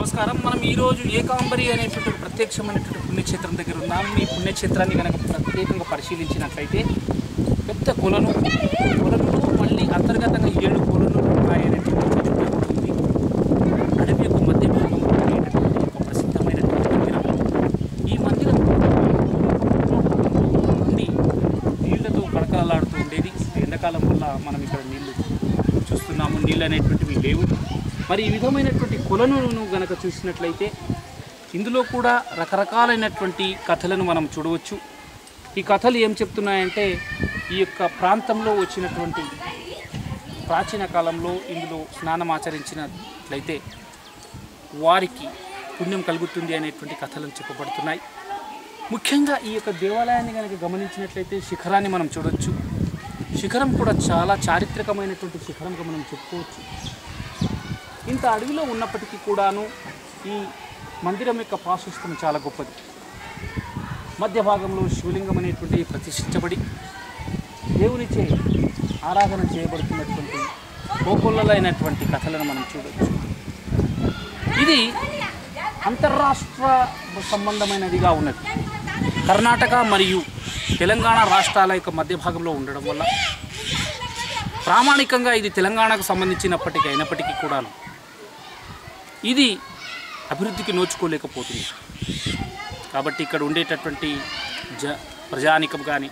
నమస్కారం మనం ఈరోజు ఏకాంబరి అనేటువంటి ఒక ప్రత్యక్షమైనటువంటి పుణ్యక్షేత్రం దగ్గర ఉన్నాం ఈ పుణ్యక్షేత్రాన్ని కనుక ప్రత్యేకంగా పరిశీలించినట్లయితే పెద్ద కొలను కొలను మళ్ళీ అంతర్గతంగా ఏడు కొలను ఉన్నాయనేటువంటి చరిత్ర ఉంది అడవి యొక్క మధ్య భాగంలో ఉండేటటువంటి ఒక ప్రసిద్ధమైనటువంటి మందిరం ఈ మందిరం నుండి నీళ్లతో కడకలాడుతూ ఉండేది ఎండాకాలం వల్ల మనం ఇక్కడ నీళ్లు చూస్తున్నాము నీళ్ళు అనేటువంటివి లేవు మరి ఈ విధమైనటువంటి కొలను గనక చూసినట్లయితే ఇందులో కూడా రకరకాలైనటువంటి కథలను మనం చూడవచ్చు ఈ కథలు ఏం చెప్తున్నాయంటే ఈ యొక్క ప్రాంతంలో వచ్చినటువంటి ప్రాచీన కాలంలో ఇందులో స్నానం ఆచరించినట్లయితే వారికి పుణ్యం కలుగుతుంది అనేటువంటి కథలను చెప్పబడుతున్నాయి ముఖ్యంగా ఈ యొక్క దేవాలయాన్ని కనుక గమనించినట్లయితే శిఖరాన్ని మనం చూడొచ్చు శిఖరం కూడా చాలా చారిత్రకమైనటువంటి శిఖరంగా మనం చెప్పుకోవచ్చు ఇంత అడవిలో ఉన్నప్పటికీ కూడాను ఈ మందిరం యొక్క ప్రాశస్తం చాలా గొప్పది మధ్య భాగంలో శివలింగం అనేటువంటి ప్రతిష్ఠించబడి దేవునిచే ఆరాధన చేయబడుతున్నటువంటి కోకొల్లలైనటువంటి కథలను మనం చూడవచ్చు ఇది అంతర్రాష్ట్ర సంబంధమైనదిగా ఉన్నది కర్ణాటక మరియు తెలంగాణ రాష్ట్రాల యొక్క మధ్య భాగంలో ఉండడం వల్ల ప్రామాణికంగా ఇది తెలంగాణకు సంబంధించినప్పటికీ అయినప్పటికీ కూడాను ఇది అభివృద్ధికి నోచుకోలేకపోతుంది కాబట్టి ఇక్కడ ఉండేటటువంటి జ ప్రజానికం కానీ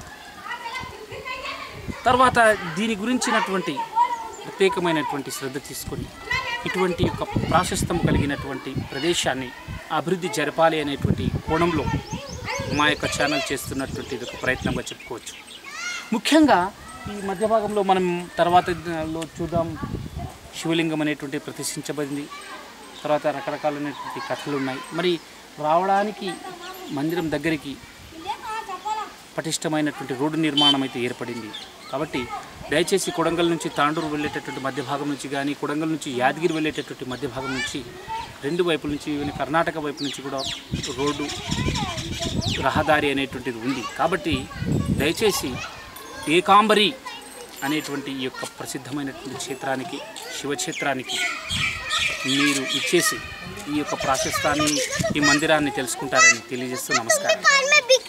తర్వాత దీని గురించినటువంటి ప్రత్యేకమైనటువంటి శ్రద్ధ తీసుకొని ఇటువంటి యొక్క ప్రాశస్తం కలిగినటువంటి ప్రదేశాన్ని అభివృద్ధి జరపాలి అనేటువంటి కోణంలో మా యొక్క ఛానల్ చేస్తున్నటువంటి ఇది ఒక ప్రయత్నంగా చెప్పుకోవచ్చు ముఖ్యంగా ఈ మధ్య భాగంలో మనం తర్వాత లో చూద్దాం శివలింగం అనేటువంటి ప్రతిష్ఠించబడింది తర్వాత రకరకాలైనటువంటి కథలు ఉన్నాయి మరి రావడానికి మందిరం దగ్గరికి పటిష్టమైనటువంటి రోడ్డు నిర్మాణం అయితే ఏర్పడింది కాబట్టి దయచేసి కొడంగల్ నుంచి తాండూరు వెళ్ళేటటువంటి మధ్య భాగం నుంచి కానీ కొడంగల్ నుంచి యాదగిరి వెళ్ళేటటువంటి మధ్య భాగం నుంచి రెండు వైపుల నుంచి ఈవెన్ కర్ణాటక వైపు నుంచి కూడా రోడ్డు రహదారి అనేటువంటిది ఉంది కాబట్టి దయచేసి ఏకాంబరి అనేటువంటి ఈ యొక్క ప్రసిద్ధమైనటువంటి క్షేత్రానికి శివక్షేత్రానికి మీరు ఇచ్చేసి ఈ యొక్క ప్రాశస్తాన్ని ఈ మందిరాన్ని తెలుసుకుంటారని తెలియజేస్తూ నమస్కారం